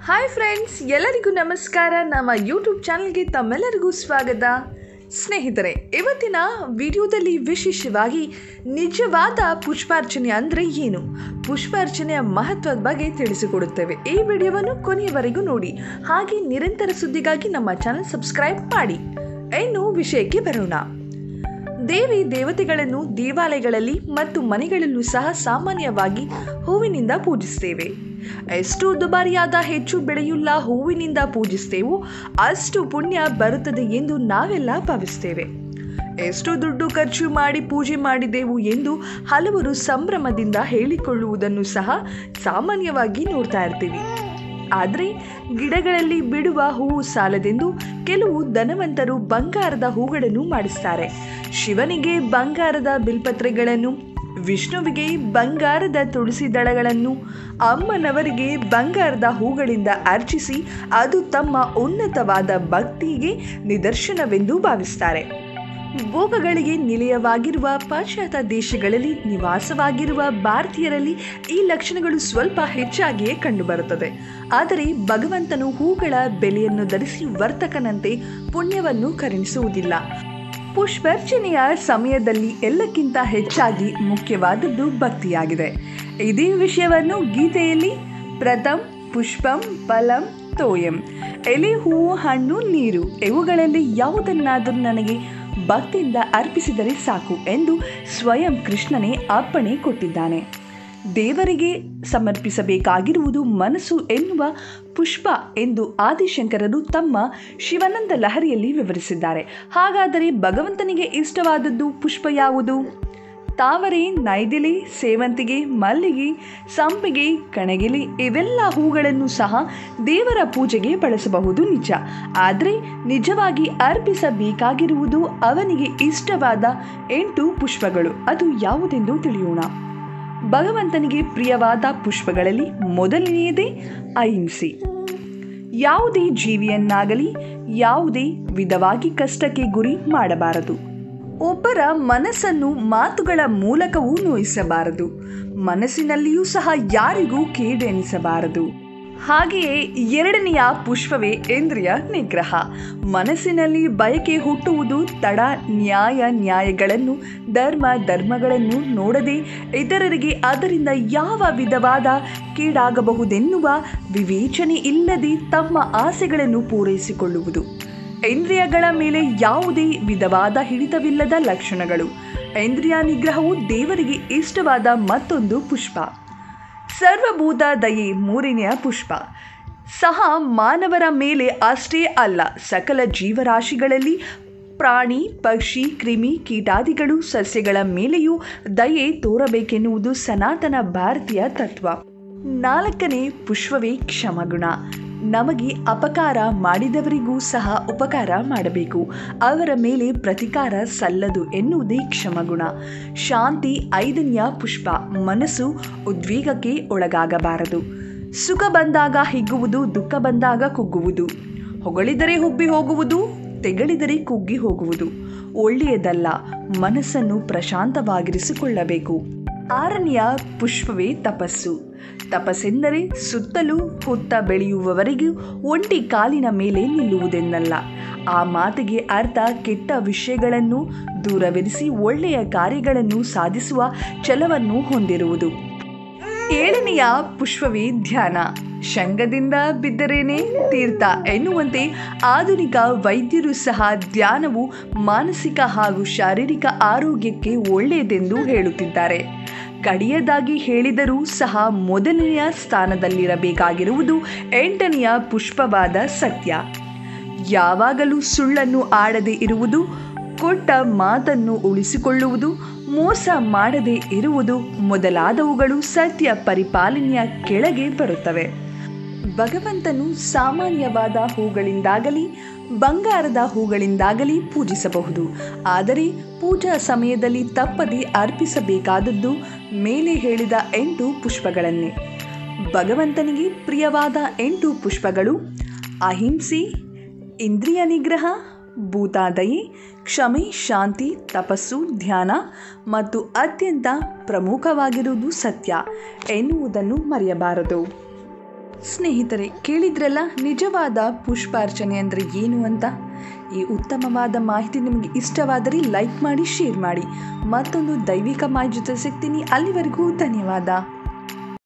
hi friends ಎಲ್ಲರಿಗೂ ನಮಸ್ಕಾರ ನಮ್ಮ ಯೂಟ್ಯೂಬ್ ಚಾನಲ್ಗೆ ತಮ್ಮೆಲ್ಲರಿಗೂ ಸ್ವಾಗತ ಸ್ನೇಹಿತರೆ ಇವತ್ತಿನ ವಿಡಿಯೋದಲ್ಲಿ ವಿಶೇಷವಾಗಿ ನಿಜವಾದ ಪುಷ್ಪಾರ್ಚನೆ ಅಂದರೆ ಏನು ಪುಷ್ಪಾರ್ಚನೆಯ ಮಹತ್ವದ ಬಗ್ಗೆ ತಿಳಿಸಿಕೊಡುತ್ತೇವೆ ಈ ವಿಡಿಯೋವನ್ನು ಕೊನೆಯವರೆಗೂ ನೋಡಿ ಹಾಗೆ ನಿರಂತರ ಸುದ್ದಿಗಾಗಿ ನಮ್ಮ ಚಾನಲ್ ಸಬ್ಸ್ಕ್ರೈಬ್ ಮಾಡಿ ಇನ್ನು ವಿಷಯಕ್ಕೆ ಬರೋಣ ದೇವಿ ದೇವತೆಗಳನ್ನು ದೇವಾಲಯಗಳಲ್ಲಿ ಮತ್ತು ಮನೆಗಳಲ್ಲೂ ಸಹ ಸಾಮಾನ್ಯವಾಗಿ ಹೂವಿನಿಂದ ಪೂಜಿಸ್ತೇವೆ ಎಷ್ಟು ದುಬಾರಿಯಾದ ಹೆಚ್ಚು ಬೆಳೆಯುಳ್ಳ ಹೂವಿನಿಂದ ಪೂಜಿಸ್ತೇವೋ ಅಷ್ಟು ಪುಣ್ಯ ಬರುತ್ತದೆ ಎಂದು ನಾವೆಲ್ಲ ಭಾವಿಸ್ತೇವೆ ಎಷ್ಟು ದುಡ್ಡು ಖರ್ಚು ಮಾಡಿ ಪೂಜೆ ಮಾಡಿದೆವು ಎಂದು ಹಲವರು ಸಂಭ್ರಮದಿಂದ ಹೇಳಿಕೊಳ್ಳುವುದನ್ನು ಸಹ ಸಾಮಾನ್ಯವಾಗಿ ನೋಡ್ತಾ ಇರ್ತೀವಿ ಆದರೆ ಗಿಡಗಳಲ್ಲಿ ಬಿಡುವ ಹೂವು ಸಾಲದೆಂದು ಕೆಲವು ಧನವಂತರು ಬಂಗಾರದ ಹೂಗಳನ್ನು ಮಾಡಿಸ್ತಾರೆ ಶಿವನಿಗೆ ಬಂಗಾರದ ಬಿಲ್ಪತ್ರೆಗಳನ್ನು ವಿಷ್ಣುವಿಗೆ ಬಂಗಾರದ ತುಳಸಿ ದಳಗಳನ್ನು ಅಮ್ಮನವರಿಗೆ ಬಂಗಾರದ ಹೂಗಳಿಂದ ಅರ್ಚಿಸಿ ಅದು ತಮ್ಮ ಉನ್ನತವಾದ ಭಕ್ತಿಗೆ ನಿದರ್ಶನವೆಂದು ಭಾವಿಸ್ತಾರೆ ಭೋಗಗಳಿಗೆ ನಿಲಯವಾಗಿರುವ ಪಾಶ್ಚಾತ್ಯ ದೇಶಗಳಲ್ಲಿ ನಿವಾಸವಾಗಿರುವ ಭಾರತೀಯರಲ್ಲಿ ಈ ಲಕ್ಷಣಗಳು ಸ್ವಲ್ಪ ಹೆಚ್ಚಾಗಿಯೇ ಕಂಡುಬರುತ್ತದೆ ಆದರೆ ಭಗವಂತನು ಹೂಗಳ ಬೆಲೆಯನ್ನು ಧರಿಸಿ ವರ್ತಕನಂತೆ ಪುಣ್ಯವನ್ನು ಕರುಣಿಸುವುದಿಲ್ಲ ಪುಷ್ಪಾರ್ಚನೆಯ ಸಮಯದಲ್ಲಿ ಎಲ್ಲಕ್ಕಿಂತ ಹೆಚ್ಚಾಗಿ ಮುಖ್ಯವಾದದ್ದು ಭಕ್ತಿಯಾಗಿದೆ ಇದೇ ವಿಷಯವನ್ನು ಗೀತೆಯಲ್ಲಿ ಪ್ರಥಮ್ ಪುಷ್ಪಂ ಫಲಂ ತೋಯಂ ಎಲೆ ಹೂವು ಹಣ್ಣು ನೀರು ಇವುಗಳಲ್ಲಿ ಯಾವುದನ್ನಾದರೂ ನನಗೆ ಭಕ್ತಿಯಿಂದ ಅರ್ಪಿಸಿದರೆ ಸಾಕು ಎಂದು ಸ್ವಯಂ ಕೃಷ್ಣನೇ ಅಪ್ಪಣೆ ಕೊಟ್ಟಿದ್ದಾನೆ ದೇವರಿಗೆ ಸಮರ್ಪಿಸಬೇಕಾಗಿರುವುದು ಮನಸ್ಸು ಎನ್ನುವ ಪುಷ್ಪ ಎಂದು ಆದಿಶಂಕರರು ತಮ್ಮ ಶಿವಾನಂದ ಲಹರಿಯಲ್ಲಿ ವಿವರಿಸಿದ್ದಾರೆ ಹಾಗಾದರೆ ಭಗವಂತನಿಗೆ ಇಷ್ಟವಾದದ್ದು ಪುಷ್ಪ ಯಾವುದು ತಾವರೆ ನೈದಿಲೆ ಸೇವಂತಿಗೆ ಮಲ್ಲಿಗೆ ಸಂಪಿಗೆ ಕಣಗಿಲೆ ಇವೆಲ್ಲ ಹೂಗಳನ್ನು ಸಹ ದೇವರ ಪೂಜೆಗೆ ಬಳಸಬಹುದು ನಿಜ ಆದರೆ ನಿಜವಾಗಿ ಅರ್ಪಿಸಬೇಕಾಗಿರುವುದು ಅವನಿಗೆ ಇಷ್ಟವಾದ ಎಂಟು ಪುಷ್ಪಗಳು ಅದು ಯಾವುದೆಂದು ತಿಳಿಯೋಣ ಭಗವಂತನಿಗೆ ಪ್ರಿಯವಾದ ಪುಷ್ಪಗಳಲ್ಲಿ ಮೊದಲನೆಯದೇ ಅಹಿಂಸೆ ಯಾವುದೇ ಜೀವಿಯನ್ನಾಗಲಿ ಯಾವುದೇ ವಿಧವಾಗಿ ಕಷ್ಟಕ್ಕೆ ಗುರಿ ಮಾಡಬಾರದು ಒಬ್ಬರ ಮನಸ್ಸನ್ನು ಮಾತುಗಳ ಮೂಲಕವೂ ನೋಯಿಸಬಾರದು ಮನಸ್ಸಿನಲ್ಲಿಯೂ ಸಹ ಯಾರಿಗೂ ಕೇಡೆನಿಸಬಾರದು ಹಾಗೆಯೇ ಎರಡನೆಯ ಪುಷ್ಪವೇ ಇಂದ್ರಿಯ ನಿಗ್ರಹ ಮನಸ್ಸಿನಲ್ಲಿ ಬಯಕೆ ಹುಟ್ಟುವುದು ತಡ ನ್ಯಾಯ ನ್ಯಾಯಗಳನ್ನು ಧರ್ಮ ಧರ್ಮಗಳನ್ನು ನೋಡದೆ ಇತರರಿಗೆ ಅದರಿಂದ ಯಾವ ವಿಧವಾದ ಕೀಡಾಗಬಹುದೆನ್ನುವ ವಿವೇಚನೆ ಇಲ್ಲದೆ ತಮ್ಮ ಆಸೆಗಳನ್ನು ಪೂರೈಸಿಕೊಳ್ಳುವುದು ಇಂದ್ರಿಯಗಳ ಮೇಲೆ ಯಾವುದೇ ವಿಧವಾದ ಹಿಡಿತವಿಲ್ಲದ ಲಕ್ಷಣಗಳು ಇಂದ್ರಿಯ ನಿಗ್ರಹವು ದೇವರಿಗೆ ಇಷ್ಟವಾದ ಮತ್ತೊಂದು ಪುಷ್ಪ ಸರ್ವಭೂತ ದಯೆ ಮೂರನೆಯ ಪುಷ್ಪ ಸಹ ಮಾನವರ ಮೇಲೆ ಅಷ್ಟೇ ಅಲ್ಲ ಸಕಲ ಜೀವರಾಶಿಗಳಲ್ಲಿ ಪ್ರಾಣಿ ಪಕ್ಷಿ ಕ್ರಿಮಿ ಕೀಟಾದಿಗಳು ಸಸ್ಯಗಳ ಮೇಲೆಯೂ ದಯೆ ತೋರಬೇಕೆನ್ನುವುದು ಸನಾತನ ಭಾರತೀಯ ತತ್ವ ನಾಲ್ಕನೇ ಪುಷ್ಪವೇ ಕ್ಷಮಗುಣ ನಮಗೆ ಅಪಕಾರ ಮಾಡಿದವರಿಗೂ ಸಹ ಉಪಕಾರ ಮಾಡಬೇಕು ಅವರ ಮೇಲೆ ಪ್ರತಿಕಾರ ಸಲ್ಲದು ಎನ್ನುವುದೇ ಕ್ಷಮಗುಣ ಶಾಂತಿ ಐದನೆಯ ಪುಷ್ಪ ಮನಸ್ಸು ಉದ್ವೇಗಕ್ಕೆ ಒಳಗಾಗಬಾರದು ಸುಖ ಬಂದಾಗ ಹಿಗ್ಗುವುದು ದುಃಖ ಬಂದಾಗ ಕುಗ್ಗುವುದು ಹೊಗಳಿದರೆ ಹುಬ್ಬಿ ಹೋಗುವುದು ತೆಗಳಿದರೆ ಕುಗ್ಗಿ ಹೋಗುವುದು ಒಳ್ಳೆಯದಲ್ಲ ಮನಸ್ಸನ್ನು ಪ್ರಶಾಂತವಾಗಿರಿಸಿಕೊಳ್ಳಬೇಕು ಆರನೆಯ ಪುಷ್ಪವೇ ತಪಸ್ಸು ತಪಸ್ಸೆಂದರೆ ಸುತ್ತಲೂ ಹುತ್ತ ಬೆಳೆಯುವವರೆಗೂ ಒಂಟಿ ಕಾಲಿನ ಮೇಲೆ ನಿಲ್ಲುವುದೆನ್ನಲ್ಲ ಆ ಮಾತಿಗೆ ಅರ್ಥ ಕೆಟ್ಟ ವಿಷಯಗಳನ್ನು ದೂರವಿರಿಸಿ ಒಳ್ಳೆಯ ಕಾರ್ಯಗಳನ್ನು ಸಾಧಿಸುವ ಛಲವನ್ನು ಹೊಂದಿರುವುದು ಏಳನೆಯ ಪುಷ್ಪವೇ ಧ್ಯಾನ ಶಂಗದಿಂದ ಬಿದ್ದರೇನೆ ತೀರ್ಥ ಎನ್ನುವಂತೆ ಆಧುನಿಕ ವೈದ್ಯರು ಸಹ ಧ್ಯಾನವು ಮಾನಸಿಕ ಹಾಗೂ ಶಾರೀರಿಕ ಆರೋಗ್ಯಕ್ಕೆ ಒಳ್ಳೆಯದೆಂದು ಹೇಳುತ್ತಿದ್ದಾರೆ ಕಡಿಯದಾಗಿ ಹೇಳಿದರೂ ಸಹ ಮೊದಲನೆಯ ಸ್ಥಾನದಲ್ಲಿರಬೇಕಾಗಿರುವುದು ಎಂಟನೆಯ ಪುಷ್ಪವಾದ ಸತ್ಯ ಯಾವಾಗಲೂ ಸುಳ್ಳನ್ನು ಆಡದೆ ಇರುವುದು ಕೊಟ್ಟ ಮಾತನ್ನು ಉಳಿಸಿಕೊಳ್ಳುವುದು ಮೋಸ ಮಾಡದೆ ಇರುವುದು ಮೊದಲಾದವುಗಳು ಸತ್ಯ ಪರಿಪಾಲನೆಯ ಕೆಳಗೆ ಬರುತ್ತವೆ ಭಗವಂತನು ಸಾಮಾನ್ಯವಾದ ಹೂಗಳಿಂದಾಗಲಿ ಬಂಗಾರದ ಹೂಗಳಿಂದಾಗಲಿ ಪೂಜಿಸಬಹುದು ಆದರೆ ಪೂಜಾ ಸಮಯದಲ್ಲಿ ತಪ್ಪದೆ ಅರ್ಪಿಸಬೇಕಾದದ್ದು ಮೇಲೆ ಹೇಳಿದ ಎಂಟು ಪುಷ್ಪಗಳನ್ನೇ ಭಗವಂತನಿಗೆ ಪ್ರಿಯವಾದ ಎಂಟು ಪುಷ್ಪಗಳು ಅಹಿಂಸೆ ಇಂದ್ರಿಯ ನಿಗ್ರಹ ಭೂತಾದಯೆ ಕ್ಷಮೆ ಶಾಂತಿ ತಪಸ್ಸು ಧ್ಯಾನ ಮತ್ತು ಅತ್ಯಂತ ಪ್ರಮುಖವಾಗಿರುವುದು ಸತ್ಯ ಎನ್ನುವುದನ್ನು ಮರೆಯಬಾರದು ಸ್ನೇಹಿತರೆ ಕೇಳಿದ್ರಲ್ಲ ನಿಜವಾದ ಪುಷ್ಪಾರ್ಚನೆ ಅಂದರೆ ಏನು ಅಂತ ಈ ಉತ್ತಮವಾದ ಮಾಹಿತಿ ನಿಮಗೆ ಇಷ್ಟವಾದರೆ ಲೈಕ್ ಮಾಡಿ ಶೇರ್ ಮಾಡಿ ಮತ್ತೊಂದು ದೈವಿಕ ಮಾಹಿತಿ ಜೊತೆ ಸಿಗ್ತೀನಿ ಅಲ್ಲಿವರೆಗೂ ಧನ್ಯವಾದ